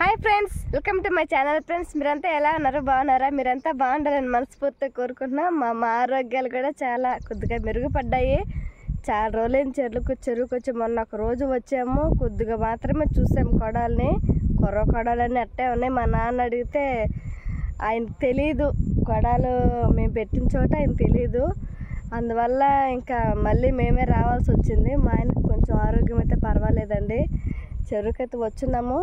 Hi friends welcome to my channel friends మీరంతా ఎలా ఉన్నారు బాగున్నారా మీరంతా బాగుండాలని మనస్ఫూర్తిగా కోరుకుంటున్నా మా మా ఆరోగ్యాలు కూడా చాలా కొద్దిగా మెరుగుపడ్డాయి చాలా రోజులైన చెరువుకు చెరువుకు వచ్చి మొన్న ఒక రోజు వచ్చాము కొద్దిగా మాత్రమే చూసాము కొడాలని కొర్ర కొడాలని అట్టే ఉన్నాయి మా నాన్న అడిగితే ఆయనకు తెలియదు కొడాలు మేము పెట్టిన చోట ఆయన తెలియదు అందువల్ల ఇంకా మళ్ళీ మేమే రావాల్సి వచ్చింది మా ఆయనకు కొంచెం ఆరోగ్యం అయితే పర్వాలేదండి చెరువుకైతే వచ్చున్నాము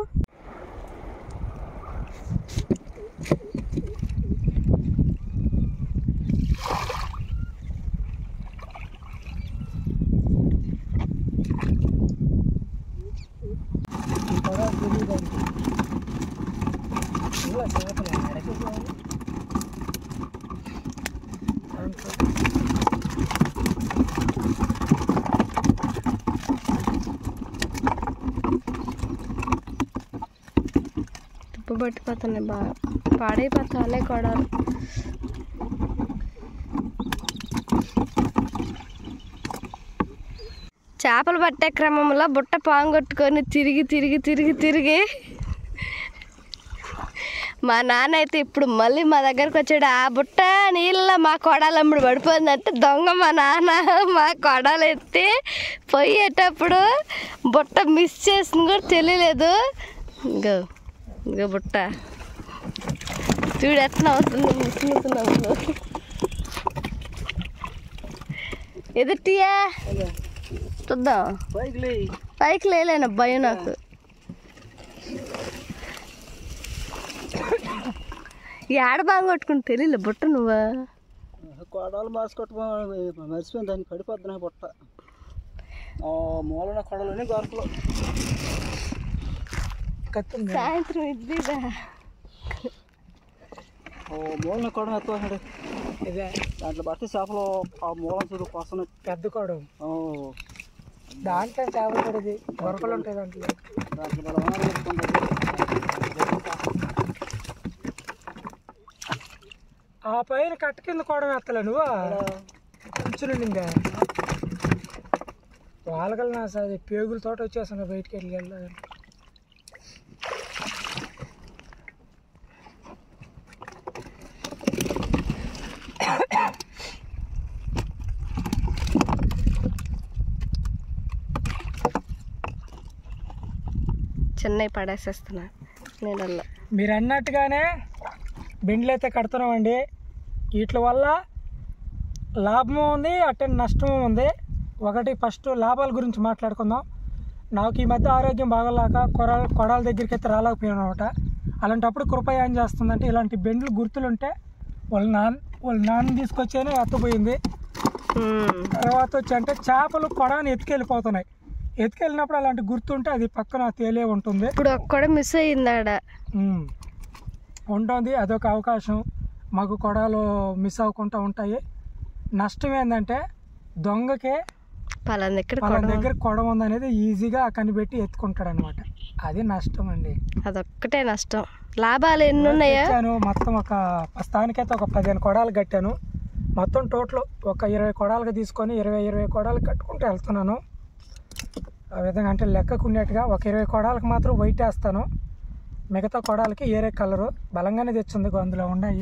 తుప్పు పట్టిపోతున్నాయి బాగా పాడైపోతానే కొడాలు చేపలు పట్టే క్రమంలో బుట్ట పాంగొట్టుకొని తిరిగి తిరిగి తిరిగి తిరిగి మా నాన్న అయితే ఇప్పుడు మళ్ళీ మా దగ్గరకు వచ్చాడు ఆ బుట్ట నీళ్ళ మా కొడాలమ్ముడు పడిపోయిందంటే దొంగ మా నాన్న మా కొడాలు ఎత్తి పోయేటప్పుడు బుట్ట మిస్ చేసింది కూడా తెలియలేదు ఇంకో ఇంకో బుట్ట చూడు ఎట్లా అవుతుంది ముసుగుతున్నావు ఎదుటియా చూద్దాం పైకి లేలేను భయం నాకు ఏడ బాగా కొట్టుకుని తెలియలే బుట్ట నువ్వా కొడవలు మార్చుకోవటం మర్చిపోయింది దాన్ని పడిపోద్ది నా బుట్ట ఆ మూలన కొడలోని గొరకలు కత్తుంది సాయంత్రం ఇద్దిదా ఓ మూలన కొడ ఎత్తాడు ఇదే దాంట్లో పడితే చేపలు ఆ మూలం చూడు కోసం పెద్ద కొడవు ఓ దాంట్లో చేపలు పడేది గొరకలు ఉంటాయి దాంట్లో దాంట్లో బలమైన పెట్టుకుంటుంది. ఆ పైన కట్ట కింద కొడవ ఎత్తలే నువ్వు కూర్చుని ఇంకా వాళ్ళకల్ నా సార్ పేగుల తోట వచ్చేసాను బయటికి వెళ్ళి వెళ్ళాలి చిన్నవి పడేసేస్తున్నా నీళ్ళల్లో మీరు అన్నట్టుగానే బెండ్లు అయితే కడుతున్నామండి వీటి వల్ల లాభము ఉంది అట్టే నష్టము ఉంది ఒకటి ఫస్ట్ లాభాల గురించి మాట్లాడుకుందాం నాకు ఈ మధ్య ఆరోగ్యం బాగోలేక కొరాల కొడాల దగ్గరికి అయితే రాలేకపోయాను అనమాట అలాంటప్పుడు కృప ఏం చేస్తుందంటే ఇలాంటి బెండ్లు గుర్తులుంటే వాళ్ళ నాన్న వాళ్ళ నాన్న తీసుకొచ్చేనే ఎత్తపోయింది ఉమ్. తర్వాత వచ్చి అంటే చేపలు కొడాన్ని ఎత్తుకెళ్ళిపోతున్నాయి ఎత్తుకెళ్ళినప్పుడు అలాంటి గుర్తుంటే అది పక్కన తేలే ఉంటుంది ఇప్పుడు ఒక్కడ మిస్ అయ్యింది ఆడ ఉమ్. ఉంటుంది అదొక అవకాశం మాకు కొడాలు మిస్ అవ్వకుండా ఉంటాయి నష్టం ఏంటంటే దొంగకే పలానా దగ్గర వాళ్ళ కొడ దగ్గర కొడ ఉందనేది ఈజీగా కనిపెట్టి ఎత్తుకుంటాడు అనమాట అది నష్టం అండి అదొక్కటే నష్టం లాభాలు ఎన్ని ఉన్నాయా తెచ్చాను మొత్తం ఒక ప్రస్తుతానికైతే ఒక పదిహేను కొడాలు కట్టాను మొత్తం టోటల్ ఒక ఇరవై కొడాలుగా తీసుకొని ఇరవై ఇరవై కొడాలు కట్టుకుంటూ వెళ్తున్నాను ఆ విధంగా అంటే లెక్కకు ఉండేట్టుగా ఒక ఇరవై కొడాలకు మాత్రం వైట్ వేస్తాను మిగతా కొడాలకి ఏరే కలరు బలంగానే తెచ్చింది అందులో ఉన్నాయి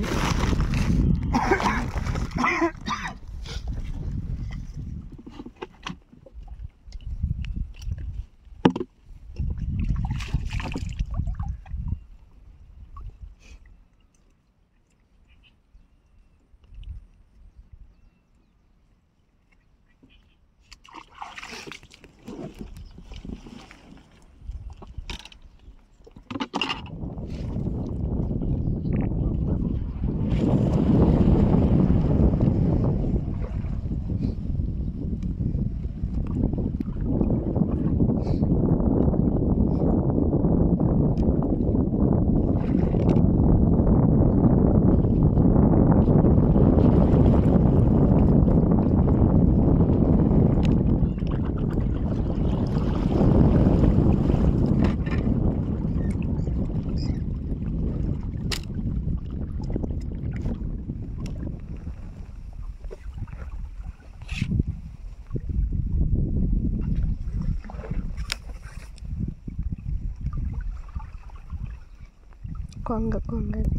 కొంగ కొంగ అది.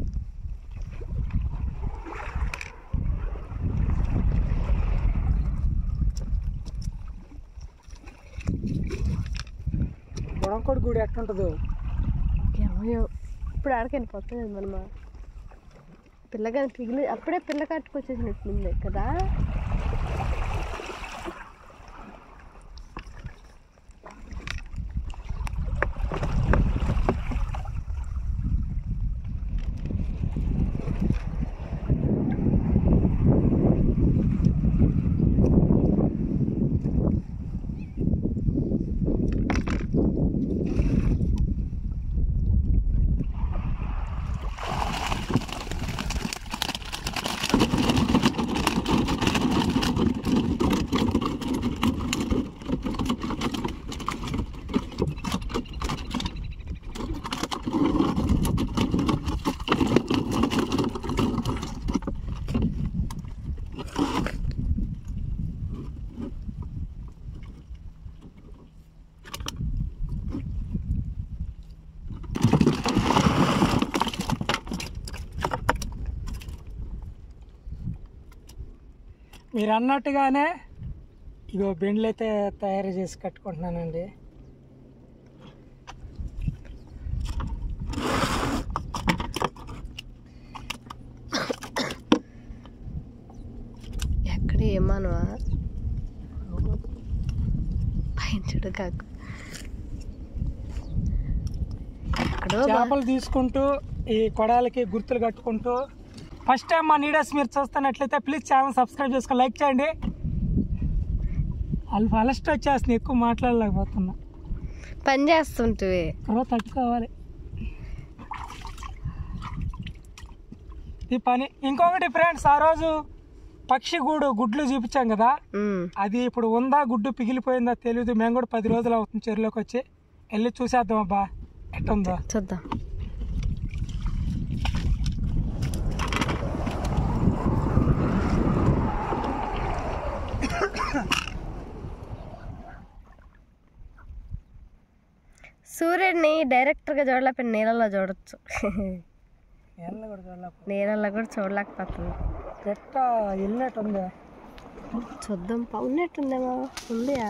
బుడంకోడి గుడి ఎట్లుంటుందో ఏమో ఇప్పుడు ఆడికి వెళ్ళిపోతుంది మనమ పిల్లగాని పిగిలి అప్పుడే పిల్ల కట్టుకొచ్చేసినట్టుంది కదా మీరు అన్నట్టుగానే ఇగో బెండ్లు అయితే తయారు చేసి కట్టుకుంటున్నానండి ఎక్కడ ఏమానవా పైన చూడు కాకు ఎక్కడో బా- చేపలు తీసుకుంటూ ఈ కొడాలకి గుర్తులు కట్టుకుంటూ ఫస్ట్ టైం మా నీడర్స్ మీరు చూస్తున్నట్లయితే ప్లీజ్ ఛానల్ సబ్స్క్రైబ్ చేసుకొని లైక్ చేయండి వాళ్ళు ఫలస్ట్ వచ్చేస్తుంది ఎక్కువ మాట్లాడలేకపోతున్నా పని చేస్తుంటివి తర్వాత తట్టుకోవాలి ఈ పని ఇంకొకటి ఫ్రెండ్స్ ఆ రోజు పక్షి గూడు గుడ్లు చూపించాం కదా ఉమ్. అది ఇప్పుడు ఉందా గుడ్డు పిగిలిపోయిందా తెలియదు మేము కూడా పది రోజులు అవుతుంది చెరువులోకి వచ్చి వెళ్ళి చూసేద్దాం అబ్బా ఎట్టుందో చూద్దాం సూర్యుడిని డైరెక్ట్గా చూడలేకపోయిన నీళ్ళలో చూడొచ్చు నీళ్ళ కూడా చూడలేకపో. నీళ్ళలో కూడా చూడలేకపోతుంది పెట్ట వెళ్ళినట్టు ఉందా చూద్దాం పౌన్నట్టుందేమో ఉందియా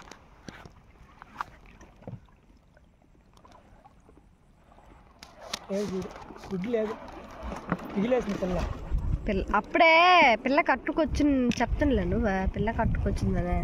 లేదు గుడి గుడ్డు లేదు పిగిలేసింది పిల్ల పిల్ల అప్పుడే పిల్ల కట్టుకొచ్చి చెప్తానులే నువ్వు పిల్ల కట్టుకొచ్చిందనే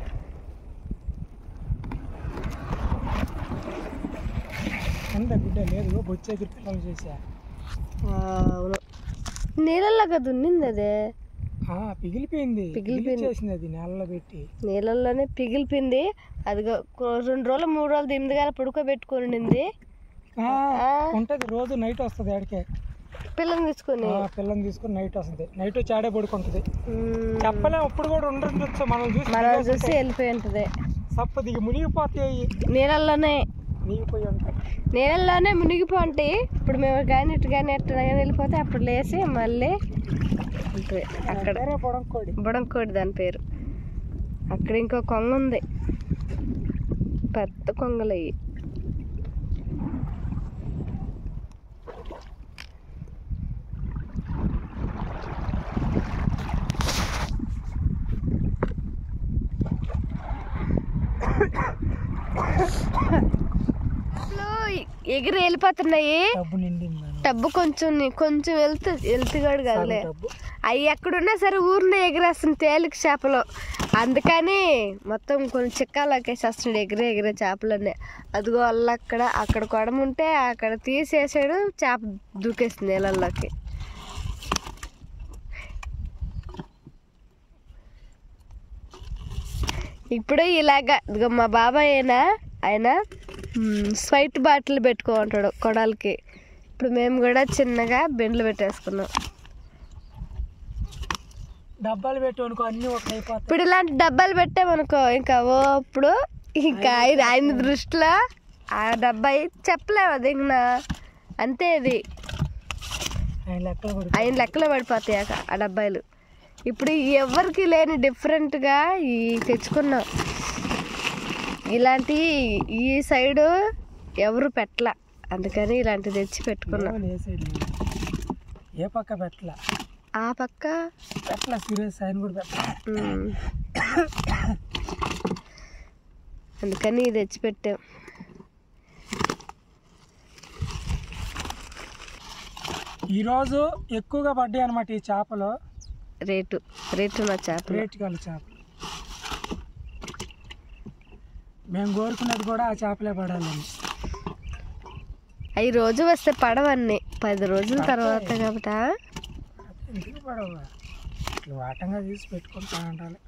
ఎంత గుడ్డ లేదు బొచ్చేది పిల్లలు చేసా అవును నీళ్ళల్లో కదా ఉన్నింది అదే ఆ, పిగిలిపోయింది పిగిలిపోయింది. చేసింది అది నేలలో పెట్టి నీళ్ళల్లోనే పిగిలిపోయింది అది రెండు రోజులు మూడు రోజులు దిమ్మిదిగా పడుకోబెట్టుకొని ఉండింది ఆ, ఆ. ఉంటది రోజు నైట్ వస్తుంది ఆడికే పిల్లని తీసుకొని ఆ, పిల్లని తీసుకుని నైట్ వస్తుంది నైట్ వచ్చి ఆడే పడుకుంటది మ్మ్. చెప్పలేం అప్పుడు కూడా ఉండొచ్చు మనం చూసి మనం చూసి వెళ్ళిపోయి ఉంటుంది సప్ప దిగి మునిగిపోతాయి నీళ్ళల్లోనే మునిగిపోయి ఉంటాయి నీళ్ళల్లోనే మునిగిపోంటి ఇప్పుడు మేము కానీ ఇటు కానీ ఎట్టు కానీ వెళ్ళిపోతే అప్పుడు లేసి మళ్ళీ ఉంటుంది అక్కడ వేరే పొడంకోడి బుడంకోడి దాని పేరు అక్కడ ఇంకో కొంగ ఉంది పెద్ద కొంగలు అయ్యి ఎగిరి వెళ్ళిపోతున్నాయి డబ్బు నిండింది టబ్బు కొంచెం ని- కొంచెం వెళ్తు వెళ్తుగాడు కదలే డబ్బు అవి ఎక్కడున్నా సరే ఊరినే ఎగిరేస్తుంది తేలిక చేపలు అందుకని మొత్తం కొన్ని చిక్కాలకి వేసేస్తున్నాడు ఎగిరే ఎగిరే చేపలన్నీ అదిగో వాళ్ళ అక్కడ అక్కడ కొడమ ఉంటే అక్కడ తీసేసాడు చేప దూకేస్తుంది నీళ్ళల్లోకి ఇప్పుడు ఇలాగా ఇదిగో మా బాబాయ్ అయినా ఆయన మ్, స్వైట్ బాటిల్ పెట్టుకుంటాడు కొడాలకి ఇప్పుడు మేము కూడా చిన్నగా బెండ్లు పెట్టేసుకున్నాం డబ్బాలు పెట్టి అనుకో అన్ని ఒక అయిపోతాయి ఇప్పుడు ఇలాంటి డబ్బాలు పెట్టామనుకో ఇంకా ఓ అప్పుడు ఇంకా ఆయన ఆయన దృష్టిలో ఆ డబ్బా చెప్పలేము అది ఇంకా అంతే ఇది ఆయన లెక్కలు పడి ఆయన లెక్కలో పడిపోతాయి ఆ- ఆ డబ్బాయిలు ఇప్పుడు ఎవరికి లేని డిఫరెంట్గా ఈ తెచ్చుకున్నాం ఇలాంటి ఈ సైడు ఎవరు పెట్టల అందుకని ఇలాంటివి తెచ్చి పెట్టుకున్నా లేవలు ఏ సైడ్ లేవు. ఏ పక్క పెట్టలా ఆ పక్క పెట్టలా సీరియస్ ఆయన కూడా పెట్టలా ఉమ్. అందుకని ఇది తెచ్చి పెట్టాం ఈరోజు ఎక్కువగా పడ్డాయి అనమాట ఈ చేపలు రేటు రేటు మా చేపలు రేట్ గల చేపలు మేము కోరుకున్నది కూడా ఆ చేపలే పడాలని అవి రోజు వస్తే పడవన్నీ పది రోజుల తర్వాత కాబట్టి ఆ? ఎందుకు పడవ ఇట్లా వాటంగా తీసి పెట్టుకుంటా ఉండాలి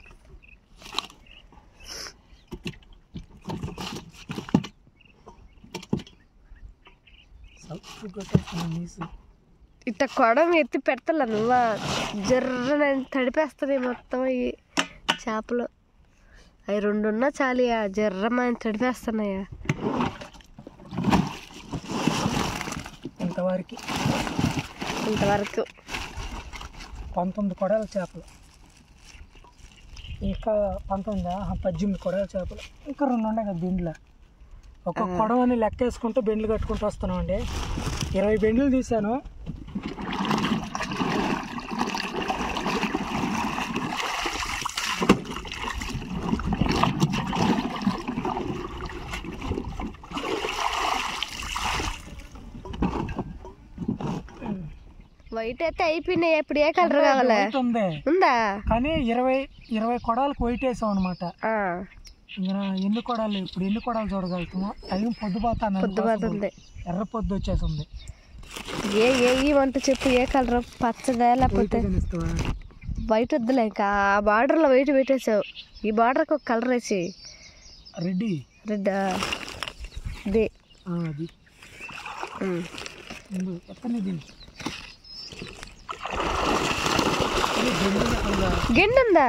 సౌత్ కొట్టేస్తున్నాను నీసు ఇట్ట కొడం ఎత్తి పెడతలా నువ్వా జర్రన తడిపేస్తుంది మొత్తం ఈ చేపలు అవి రెండున్నా చాలియా జర్రమని తడిపేస్తున్నాయా ఇంతవరకు ఇంతవరకు పంతొమ్మిది కొడల చేపలు ఇంకా పంతొమ్మిది పద్దెనిమిది కొడల చేపలు ఇంకా రెండు ఉన్నాయి కదా బెండ్లు ఒక్కొక్క కొడవని లెక్కేసుకుంటూ బెండ్లు కట్టుకుంటూ వస్తున్నాం అండి ఇరవై బెండ్లు తీసాను వైట్ అయితే అయిపోయినాయి ఇప్పుడు ఏ కలర్ కావాలా వైట్ ఉంది ఉందా కానీ ఇరవై ఇరవై కొడాలకు వైట్ వేసాం అనమాట ఆ, ఇంకా ఎన్ని కొడాలు ఇప్పుడు ఎన్ని కొడాలు చూడగలుగుతాము టైం పొద్దుపోతాను పొద్దుపోతుంది ఎర్ర పొద్దు వచ్చేసింది ఏ ఏ ఇవంత చెప్పు ఏ కలర్ పచ్చదా లేకపోతే కనిస్తావా వైట్ వద్దులే ఇంకా ఆ బార్డర్లో వైట్ పెట్టేసావు ఈ బార్డర్కి ఒక కలర్ వేసి రెడ్డి రెడ్ ఇది ఆ, అది ఉమ్. ముందు ఎత్తనే దీన్ని ఇది బెండు రకంగా. గెండు ఉందా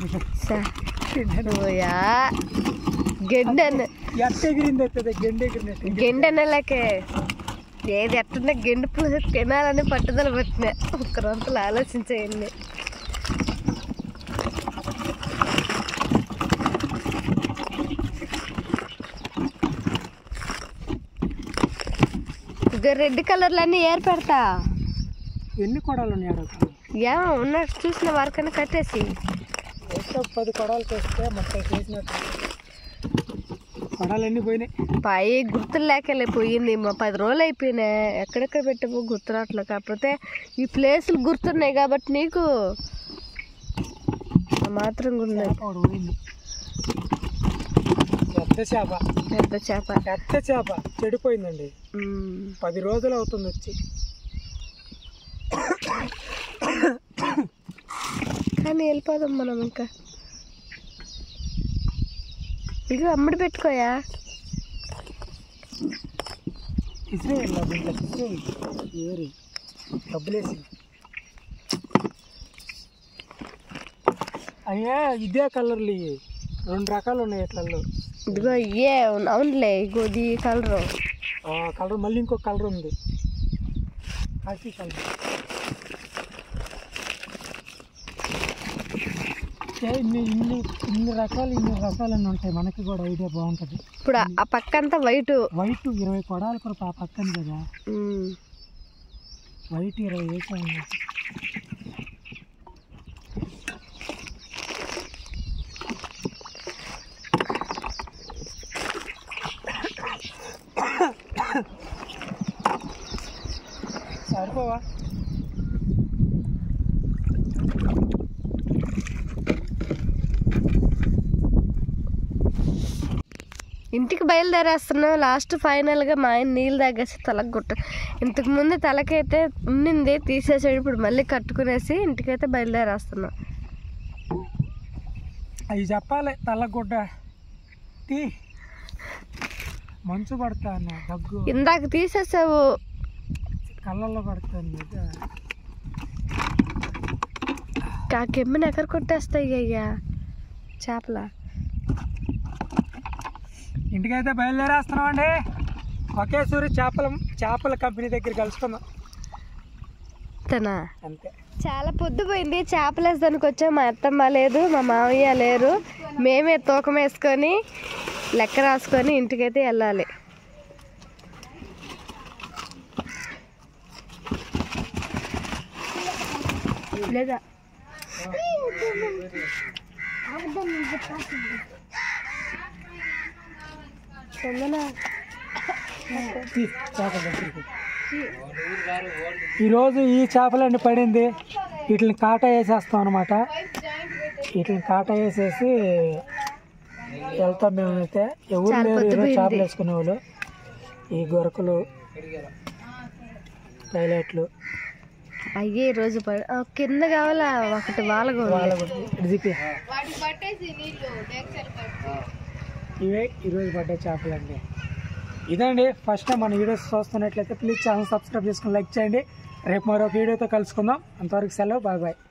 ఓయా గెండు అన్న ఎట్ట ఎగిరింది ఎత్తది గెండు ఎగిరినట్టు గెండు అన్నలాకే ఏది ఎట్టున్నా గెండు పులుసు తినాలని పట్టుదల పెట్టినా ఒక్క రొంతలు ఆలోచించేయండి ఇక రెడ్ కలర్లన్నీ ఏర్ పెడతా ఎన్ని కొడాలు ఉన్నాయి ఆడ ఏమో ఉన్నట్టు చూసిన వరకన్నా కట్టేసి ఒక పది కొడాలు తెస్తే మొత్తం చేసినట్టు కొడాలు ఎన్ని పోయినాయి పై గుర్తులు లేకలే పోయింది మా పది రోజులు అయిపోయినాయి ఎక్కడెక్కడ పెట్టామో గుర్తురావట్లేదు కాకపోతే ఈ ప్లేసులు గుర్తున్నాయి కాబట్టి నీకు ఆ మాత్రం ఉన్నాయి చేప ఒకటి పోయింది పెద్ద చేప పెద్ద చేప పెద్ద చేప చెడిపోయిందండి ఉమ్. పది రోజులు అవుతుంది వచ్చి కానీ వెళ్ళిపోదాం మనం ఇంకా ఇక అమ్మడి పెట్టుకోయా ఇస్రాయిల్ ఇస్రాయిల్ ఏరి డబ్బులేసి అయ్యా ఇదే కలర్లు ఇవి రెండు రకాలు ఉన్నాయి ఇట్లలో ఇదిగో ఇయ్యే అవునులే ఇగో ఇది కలరు ఆ కలర్ మళ్ళీ ఇంకో కలర్ ఉంది కాఫీ కలర్ ఏ ఇన్ని ఇన్ని ఇన్ని రకాలు ఇన్ని రకాలన్నీ ఉంటాయి మనకి కూడా ఐడియా బాగుంటుంది ఇప్పుడు ఆ- ఆ పక్క అంతా వైట్ వైట్ ఇరవై కొడాలి కూడా ఆ పక్కన కదా వైట్ ఇరవై వేసాను సరిపోవా ఇంటికి బయలుదేరేస్తున్నాం లాస్ట్ ఫైనల్గా మా ఆయన నీళ్ళు తాగేసి తలకు గుట్ట ఇంతకు ముందు తలకైతే ఉండింది తీసేసాడు ఇప్పుడు మళ్ళీ కట్టుకునేసి ఇంటికైతే బయలుదేరేస్తున్నాం అవి చెప్పాలి తల్లగుడ్డ తీ మంచు పడతాను దగ్గు ఇందాక తీసేసావు కళ్ళల్లో పడతాను ఆ కెమ్మిని ఎక్కడ కొట్టేస్తాయి అయ్యా చేపల ఇంటికైతే బయలుదేరేస్తున్నామండి ఒకేసూరి చేపల చేపల కంపెనీ దగ్గర కలుసుకుందాం తనా అంతే చాలా పొద్దుపోయింది చేపలేసడానికి వచ్చాం మా అత్తమ్మ లేదు మా మామయ్య లేరు మేమే తూకం వేసుకొని లెక్క రాసుకొని ఇంటికైతే వెళ్ళాలి లేదా చందన తీ, చేపల దగ్గరికి. ఈరోజు ఈ చేపలన్నీ పడింది వీటిని కాటా వేసేస్తాం అనమాట వీటిని కాటా వేసేసి వెళ్తాం మేమైతే ఎవరు చాలా లేరు ఈరోజు పొద్దుపోయింది. చేపలు వేసుకునే వాళ్ళు ఈ గొరకలు పైలట్లు అయ్యే ఈ రోజు ప- ఆ, కింద కావాలా ఒకటి వాళ్ళగా వాళ్ళ ఉంది గురించి ఇటు తిప్పి. ఇవే ఈరోజు పడ్డ చేపలండి ఇదండి ఫస్ట్ టైం మన వీడియోస్ చూస్తున్నట్లయితే ప్లీజ్ ఛానల్ సబ్స్క్రైబ్ చేసుకుని లైక్ చేయండి రేపు మరొక వీడియోతో కలుసుకుందాం అంతవరకు సెలవు బాయ్ బాయ్